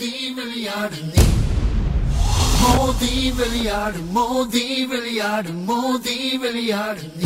மோதி விளையாடு நீ மோதி விளையாடு மோதி விளையாடு மோதி விளையாடு நீ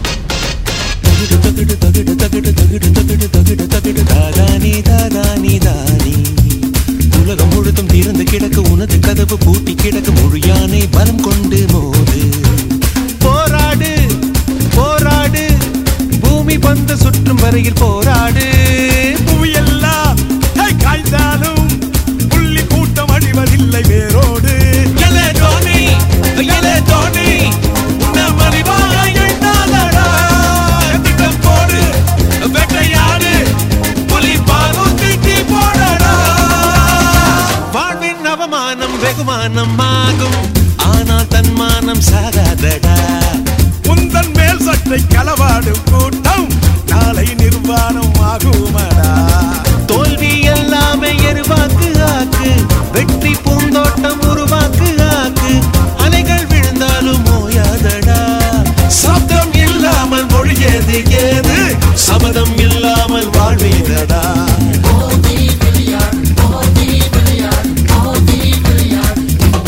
தகிடு தகிடு தகிடு தகிடு தகிடு தகிடு தகிடு தாதானி தாதானி தானி உலகம் முழுதும் திறந்து கிடக்கு உனது கதவு பூட்டி கிடக்கு முழு யானை பலம் கொண்டு மோது போராடு போராடு பூமி பந்து சுற்றும் வரையில் போராடு புவியெல்லாம் ஹே, காய்ந்தாலும் புள்ளி கூட்டம் அழிவதில்லை வேரோடு எலே தோனி எலே தோனி உன்னை மலிவாக எண்ணாதடா திட்டம் போடு வேட்டையாடு புலி பாலும் திட்டி போடடா வாழ்வின் அவமானம் வெகுமானம் ஆகும் ஆனால் தன்மானம் சாகாதடா உந்தன் மேல் சட்டை களவாடும் கூட்டம் நாளை நிர்வாணம் ஆகுமடா தோல்வி எல்லாமே எருவாக்கு ஆக்கு வெற்றி பூந்தோட்டம் உருவாக்கு ஆக்கு அலைகள் விழுந்தாலும் ஓயாதடா சப்தம் இல்லாமல் மொழியது ஏது சபதம் இல்லாமல் வாழ்வேதடா மோதி விளையாடு மோதி விளையாடு மோதி விளையாடு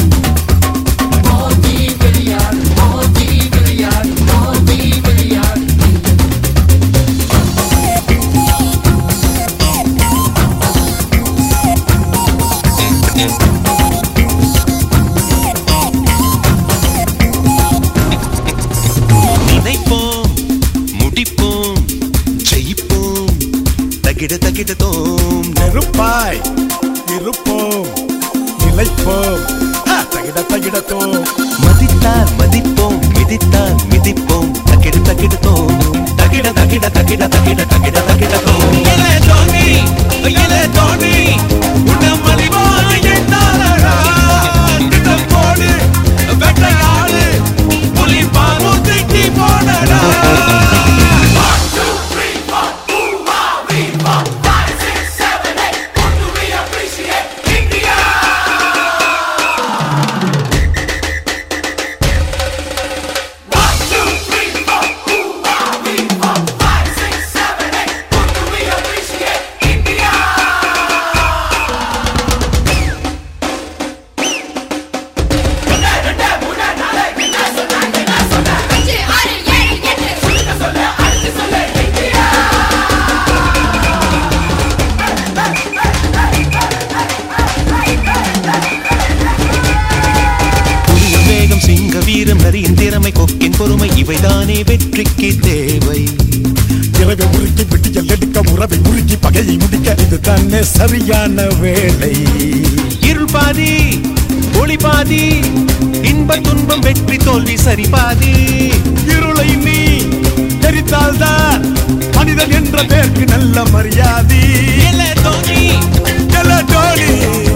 மோதி விளையாடு மோதி விளையாடு மோதி விளையாடு நினைப்போம் முடிப்போம் ஜெயிப்போம் தகிட தகிட தோம் நெருப்பாய் இருப்போம் நிலைப்போம் ஹா, தகிட தகிடத்தோம் மதித்தால் மதிப்போம் மிதித்தால் மிதிப்போம் தகிட தகிட தோம் தகிட தகிட தகிட தகிட தகிட தகிட தோம் எலே தோனி எலே தோனி உன்னை மலிவாக எண்ணாதடா திட்டம் போடு வேட்டையாடு புலி பாலும் திட்டி போடடா அஞ்சு ஆறு ஏழு எட்டு சொல்லுங்க சொல்ல அடுத்து சொல்ல இந்தியா புலியின் வேகம் சிங்க வீரம் நரியின் திறமை கொக்கின் பொறுமை இவைதானே வெற்றிக்கு தேவை இரவை உருக்கி விட்டியல் எடுக்க உறவை உருக்கி பகையை முடிக்க இது தானே சரியான வேலை இருள் பாதி ஒளி பாதி இன்ப துன்பம் வெற்றி தோல்வி சரி பாதி இருளை நீ தெரித்தால்தான் மனிதன் என்ற பேருக்கு நல்ல மரியாதை எலே தோனி எல டோனி